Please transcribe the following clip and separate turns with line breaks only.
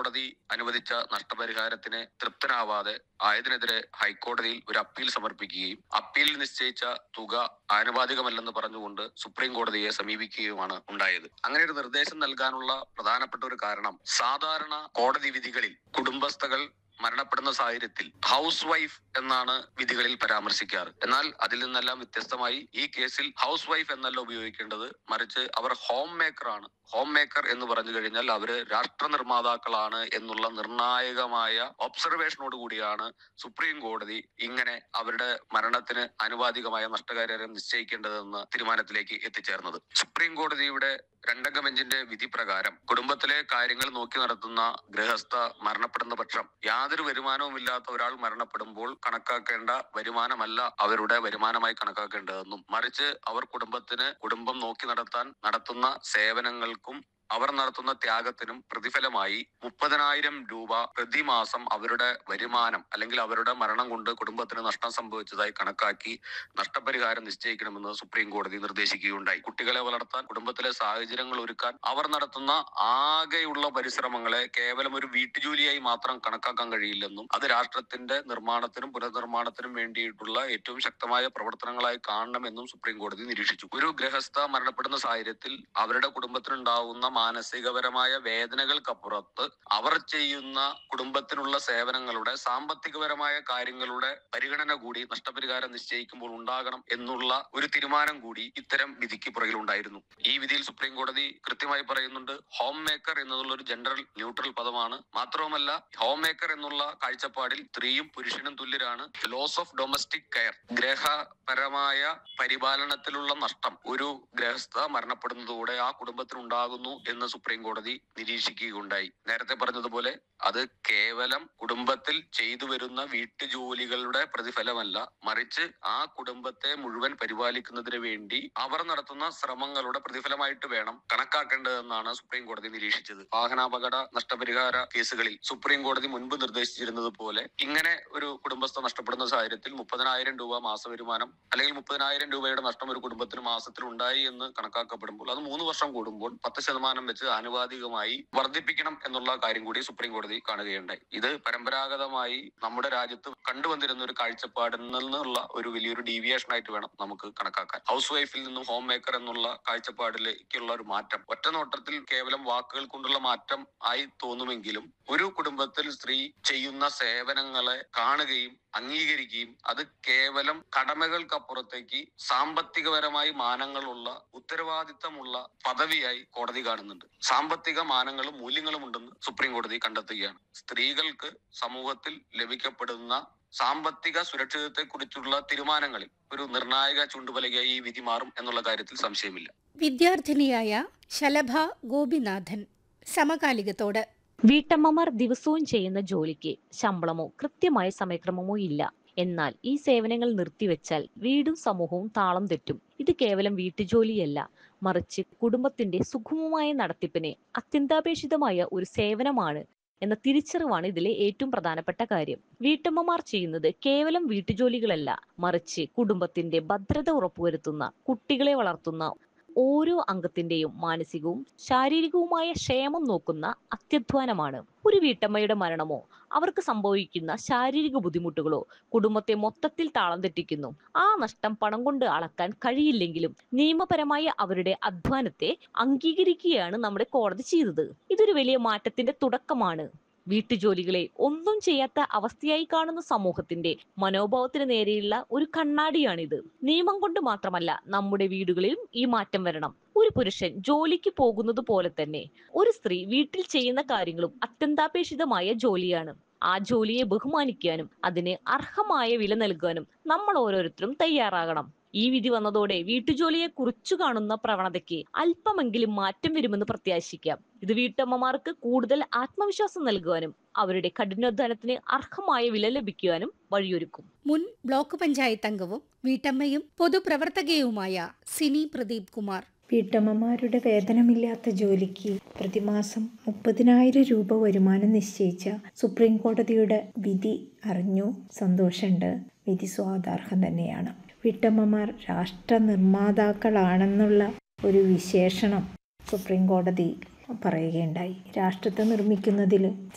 കോടതി അനുവദിച്ച നഷ്ടപരിഹാരത്തിന് തൃപ്തനാവാതെ ആയതിനെതിരെ ഹൈക്കോടതിയിൽ ഒരു അപ്പീൽ സമർപ്പിക്കുകയും അപ്പീലിൽ നിശ്ചയിച്ച തുക ആനുപാതികമല്ലെന്ന് പറഞ്ഞുകൊണ്ട് സുപ്രീം കോടതിയെ സമീപിക്കുകയുമാണ് ഉണ്ടായത് അങ്ങനെ ഒരു നിർദ്ദേശം നൽകാനുള്ള പ്രധാനപ്പെട്ട ഒരു കാരണം സാധാരണ കോടതി വിധികളിൽ കുടുംബസ്ഥകൾ മരണപ്പെടുന്ന സാഹചര്യത്തിൽ ഹൗസ് വൈഫ് എന്നാണ് വിധികളിൽ പരാമർശിക്കാറ് എന്നാൽ അതിൽ നിന്നെല്ലാം വ്യത്യസ്തമായി ഈ കേസിൽ ഹൗസ് വൈഫ് എന്നല്ല ഉപയോഗിക്കേണ്ടത് മറിച്ച് അവർ ഹോം മേക്കർ ആണ് ഹോം മേക്കർ എന്ന് പറഞ്ഞു കഴിഞ്ഞാൽ അവര് രാഷ്ട്ര നിർമ്മാതാക്കളാണ് എന്നുള്ള നിർണായകമായ ഒബ്സർവേഷനോട് കൂടിയാണ് സുപ്രീം കോടതി ഇങ്ങനെ അവരുടെ മരണത്തിന് ആനുപാതികമായ നഷ്ടകാര്യം നിശ്ചയിക്കേണ്ടതെന്ന തീരുമാനത്തിലേക്ക് എത്തിച്ചേർന്നത് സുപ്രീം കോടതിയുടെ രണ്ടംഗ ബെഞ്ചിന്റെ വിധി പ്രകാരം കുടുംബത്തിലെ കാര്യങ്ങൾ നോക്കി നടത്തുന്ന ഗൃഹസ്ഥ മരണപ്പെടുന്ന പക്ഷം യാതൊരു വരുമാനവും ഇല്ലാത്ത ഒരാൾ മരണപ്പെടുമ്പോൾ കണക്കാക്കേണ്ട വരുമാനമല്ല അവരുടെ വരുമാനമായി കണക്കാക്കേണ്ടതെന്നും മറിച്ച് അവർ കുടുംബത്തിന് കുടുംബം നോക്കി നടത്താൻ നടത്തുന്ന സേവനങ്ങൾക്കും അവർ നടത്തുന്ന ത്യാഗത്തിനും പ്രതിഫലമായി മുപ്പതിനായിരം രൂപ പ്രതിമാസം അവരുടെ വരുമാനം അല്ലെങ്കിൽ അവരുടെ മരണം കൊണ്ട് കുടുംബത്തിന് നഷ്ടം സംഭവിച്ചതായി കണക്കാക്കി നഷ്ടപരിഹാരം നിശ്ചയിക്കണമെന്ന് സുപ്രീം കോടതി നിർദ്ദേശിക്കുകയുണ്ടായി കുട്ടികളെ വളർത്താൻ കുടുംബത്തിലെ സാഹചര്യങ്ങൾ ഒരുക്കാൻ അവർ നടത്തുന്ന ആകെയുള്ള പരിശ്രമങ്ങളെ കേവലം ഒരു വീട്ടുജോലിയായി മാത്രം കണക്കാക്കാൻ കഴിയില്ലെന്നും അത് രാഷ്ട്രത്തിന്റെ നിർമ്മാണത്തിനും പുനർനിർമ്മാണത്തിനും വേണ്ടിയിട്ടുള്ള ഏറ്റവും ശക്തമായ പ്രവർത്തനങ്ങളായി കാണണമെന്നും സുപ്രീം കോടതി നിരീക്ഷിച്ചു ഒരു ഗൃഹസ്ഥ മരണപ്പെടുന്ന സാഹചര്യത്തിൽ അവരുടെ കുടുംബത്തിനുണ്ടാവുന്ന മാനസികപരമായ വേദനകൾക്കപ്പുറത്ത് അവർ ചെയ്യുന്ന കുടുംബത്തിനുള്ള സേവനങ്ങളുടെ സാമ്പത്തികപരമായ കാര്യങ്ങളുടെ പരിഗണന കൂടി നഷ്ടപരിഹാരം നിശ്ചയിക്കുമ്പോൾ ഉണ്ടാകണം എന്നുള്ള ഒരു തീരുമാനം കൂടി ഇത്തരം വിധിക്ക് പുറകിലുണ്ടായിരുന്നു ഈ വിധിയിൽ സുപ്രീം കോടതി കൃത്യമായി പറയുന്നുണ്ട് ഹോം മേക്കർ എന്നുള്ള ഒരു ജനറൽ ന്യൂട്രൽ പദമാണ് മാത്രവുമല്ല ഹോം മേക്കർ എന്നുള്ള കാഴ്ചപ്പാടിൽ സ്ത്രീയും പുരുഷനും തുല്യരാണ് ലോസ് ഓഫ് ഡൊമസ്റ്റിക് കെയർ ഗ്രഹപരമായ പരിപാലനത്തിലുള്ള നഷ്ടം ഒരു ഗൃഹസ്ഥ മരണപ്പെടുന്നതോടെ ആ കുടുംബത്തിന് ഉണ്ടാകുന്നു എന്ന് സുപ്രീം കോടതി നിരീക്ഷിക്കുകയുണ്ടായി നേരത്തെ പറഞ്ഞതുപോലെ അത് കേവലം കുടുംബത്തിൽ ചെയ്തു വരുന്ന വീട്ടുജോലികളുടെ പ്രതിഫലമല്ല മറിച്ച് ആ കുടുംബത്തെ മുഴുവൻ പരിപാലിക്കുന്നതിന് വേണ്ടി അവർ നടത്തുന്ന ശ്രമങ്ങളുടെ പ്രതിഫലമായിട്ട് വേണം കണക്കാക്കേണ്ടതെന്നാണ് സുപ്രീം കോടതി നിരീക്ഷിച്ചത് വാഹനാപകട നഷ്ടപരിഹാര കേസുകളിൽ സുപ്രീം കോടതി മുൻപ് നിർദ്ദേശിച്ചിരുന്നത് പോലെ ഇങ്ങനെ ഒരു കുടുംബസ്ഥ നഷ്ടപ്പെടുന്ന സാഹചര്യത്തിൽ മുപ്പതിനായിരം രൂപ മാസവരുമാനം അല്ലെങ്കിൽ മുപ്പതിനായിരം രൂപയുടെ നഷ്ടം ഒരു കുടുംബത്തിന് മാസത്തിൽ ഉണ്ടായി എന്ന് കണക്കാക്കപ്പെടുമ്പോൾ അത് മൂന്ന് വർഷം കൂടുമ്പോൾ പത്ത് ശതമാനം വെച്ച് ആനുപാതികമായി വർദ്ധിപ്പിക്കണം എന്നുള്ള കാര്യം കൂടി സുപ്രീം കോടതി കാണുകയുണ്ടായി ഇത് പരമ്പരാഗതമായി നമ്മുടെ രാജ്യത്ത് കണ്ടുവന്നിരുന്ന ഒരു കാഴ്ചപ്പാടിൽ നിന്നുള്ള ഒരു വലിയൊരു ഡീവിയേഷൻ ആയിട്ട് വേണം നമുക്ക് കണക്കാക്കാൻ ഹൗസ് വൈഫിൽ നിന്നും ഹോം മേക്കർ എന്നുള്ള കാഴ്ചപ്പാടിലേക്കുള്ള ഒരു മാറ്റം ഒറ്റ നോട്ടത്തിൽ കേവലം വാക്കുകൾ കൊണ്ടുള്ള മാറ്റം ആയി തോന്നുമെങ്കിലും ഒരു കുടുംബത്തിൽ സ്ത്രീ ചെയ്യുന്ന സേവനങ്ങളെ കാണുകയും അംഗീകരിക്കുകയും അത് കേവലം കടമകൾക്കപ്പുറത്തേക്ക് സാമ്പത്തികപരമായി മാനങ്ങളുള്ള ഉത്തരവാദിത്തമുള്ള പദവിയായി കോടതി കാണുന്നുണ്ട് സാമ്പത്തിക മാനങ്ങളും മൂല്യങ്ങളും ഉണ്ടെന്ന് സുപ്രീം കോടതി കണ്ടെത്തുകയാണ് സ്ത്രീകൾക്ക് സമൂഹത്തിൽ ലഭിക്കപ്പെടുന്ന സാമ്പത്തിക സുരക്ഷിതത്തെ കുറിച്ചുള്ള തീരുമാനങ്ങളിൽ ഒരു നിർണായക ചുണ്ടുപലകയായി ഈ വിധി മാറും എന്നുള്ള കാര്യത്തിൽ സംശയമില്ല
വിദ്യാർത്ഥിനിയായ ശലഭ ഗോപിനാഥൻ സമകാലികത്തോട്
വീട്ടമ്മമാർ ദിവസവും ചെയ്യുന്ന ജോലിക്ക് ശമ്പളമോ കൃത്യമായ സമയക്രമമോ ഇല്ല എന്നാൽ ഈ സേവനങ്ങൾ നിർത്തിവെച്ചാൽ വീടും സമൂഹവും താളം തെറ്റും ഇത് കേവലം വീട്ടുജോലിയല്ല മറിച്ച് കുടുംബത്തിന്റെ സുഗമമായ നടത്തിപ്പിന് അത്യന്താപേക്ഷിതമായ ഒരു സേവനമാണ് എന്ന തിരിച്ചറിവാണ് ഇതിലെ ഏറ്റവും പ്രധാനപ്പെട്ട കാര്യം വീട്ടമ്മമാർ ചെയ്യുന്നത് കേവലം വീട്ടുജോലികളല്ല മറിച്ച് കുടുംബത്തിന്റെ ഭദ്രത ഉറപ്പുവരുത്തുന്ന കുട്ടികളെ വളർത്തുന്ന ഓരോ അംഗത്തിന്റെയും മാനസികവും ശാരീരികവുമായ ക്ഷേമം നോക്കുന്ന അത്യധ്വാനമാണ് ഒരു വീട്ടമ്മയുടെ മരണമോ അവർക്ക് സംഭവിക്കുന്ന ശാരീരിക ബുദ്ധിമുട്ടുകളോ കുടുംബത്തെ മൊത്തത്തിൽ താളം തെറ്റിക്കുന്നു ആ നഷ്ടം പണം കൊണ്ട് അളക്കാൻ കഴിയില്ലെങ്കിലും നിയമപരമായ അവരുടെ അധ്വാനത്തെ അംഗീകരിക്കുകയാണ് നമ്മുടെ കോടതി ചെയ്തത് ഇതൊരു വലിയ മാറ്റത്തിന്റെ തുടക്കമാണ് വീട്ടുജോലികളെ ഒന്നും ചെയ്യാത്ത അവസ്ഥയായി കാണുന്ന സമൂഹത്തിന്റെ മനോഭാവത്തിന് നേരെയുള്ള ഒരു കണ്ണാടിയാണിത് നിയമം കൊണ്ട് മാത്രമല്ല നമ്മുടെ വീടുകളിലും ഈ മാറ്റം വരണം ഒരു പുരുഷൻ ജോലിക്ക് പോകുന്നത് പോലെ തന്നെ ഒരു സ്ത്രീ വീട്ടിൽ ചെയ്യുന്ന കാര്യങ്ങളും അത്യന്താപേക്ഷിതമായ ജോലിയാണ് ആ ജോലിയെ ബഹുമാനിക്കാനും അതിന് അർഹമായ വില നൽകാനും നമ്മൾ ഓരോരുത്തരും തയ്യാറാകണം ഈ വിധി വന്നതോടെ വീട്ടുജോലിയെ കുറിച്ചു കാണുന്ന പ്രവണതയ്ക്ക് അല്പമെങ്കിലും മാറ്റം വരുമെന്ന് പ്രത്യാശിക്കാം ഇത് വീട്ടമ്മമാർക്ക് കൂടുതൽ ആത്മവിശ്വാസം നൽകുവാനും അവരുടെ കഠിനാധ്വാനത്തിന് അർഹമായ വില ലഭിക്കുവാനും വഴിയൊരുക്കും
മുൻ ബ്ലോക്ക് പഞ്ചായത്ത് അംഗവും വീട്ടമ്മയും പൊതുപ്രവർത്തകയുമായ സിനി പ്രദീപ് കുമാർ
വീട്ടമ്മമാരുടെ വേതനമില്ലാത്ത ജോലിക്ക് പ്രതിമാസം മുപ്പതിനായിരം രൂപ വരുമാനം നിശ്ചയിച്ച സുപ്രീം കോടതിയുടെ വിധി അറിഞ്ഞു സന്തോഷമുണ്ട് വിധി സ്വാദാർഹം തന്നെയാണ് വീട്ടമ്മമാർ രാഷ്ട്ര നിർമ്മാതാക്കളാണെന്നുള്ള ഒരു വിശേഷണം സുപ്രീം കോടതി പറയുകയുണ്ടായി രാഷ്ട്രത്തെ നിർമ്മിക്കുന്നതിൽ